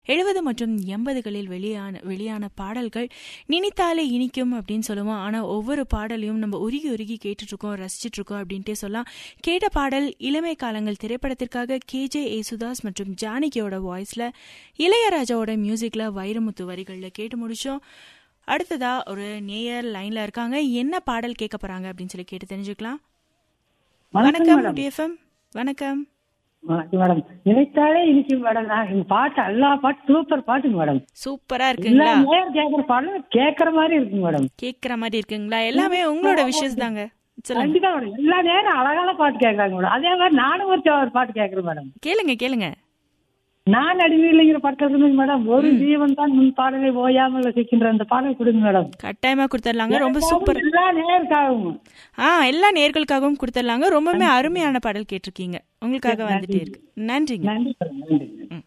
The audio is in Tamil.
எழுபது மற்றும் எண்பதுகளில் வெளியான வெளியான பாடல்கள் நினைத்தாலே இனிக்கும் அப்படின்னு சொல்லுவோம் ஆனால் ஒவ்வொரு பாடலையும் நம்ம உருகி உருகி கேட்டுட்ருக்கோம் ரசிச்சிட்ருக்கோம் அப்படின்ட்டே சொல்லலாம் கேட்ட பாடல் இளமை காலங்கள் திரைப்படத்திற்காக கேஜே ஏசுதாஸ் மற்றும் ஜானகியோட வாய்ஸில் இளையராஜாவோட மியூசிக்கில் வைரமுத்து வரிகளில் கேட்டு முடிச்சோம் அடுத்ததா ஒரு நேயர் லைன்ல இருக்காங்க என்ன பாடல் கேட்க போறாங்க அப்படின்னு சொல்லி கேட்டு தெரிஞ்சுக்கலாம் வணக்கம் டிஎஃப்எம் வணக்கம் வணக்கம் மேடம் நினைத்தாலே இன்னைக்கு மேடம் நான் இந்த பாட்டு எல்லா பாட்டு சூப்பர் பாட்டுங்க மேடம் சூப்பரா எல்லா இருக்குங்களா நேரம் கேட்கற பாடலும் கேட்கற மாதிரி இருக்குங்க மேடம் கேக்குற மாதிரி இருக்குங்களா எல்லாமே உங்களோட விஷஸ் தாங்க சொல்லுங்க கண்டிப்பா மேடம் எல்லா நேரம் அழகான பாட்டு கேட்கறாங்க மேடம் அதே மாதிரி நானும் ஒரு ஒரு பாட்டு கேட்கறேன் மேடம் கேளுங்க கேளுங்க நான் அடிமையில்லைங்கிற படத்தில் இருந்தது மேடம் ஒரு ஜீவன் தான் முன் பாடலை ஓயாமல் வசிக்கின்ற அந்த பாடல் கொடுங்க மேடம் கட்டாயமா கொடுத்துடலாங்க ரொம்ப சூப்பர் எல்லா நேருக்காகவும் ஆ எல்லா நேர்களுக்காகவும் கொடுத்துடலாங்க ரொம்பவுமே அருமையான பாடல் கேட்டிருக்கீங்க உங்களுக்காக வந்துட்டே இருக்கு நன்றிங்க நன்றி மேடம் நன்றி ம்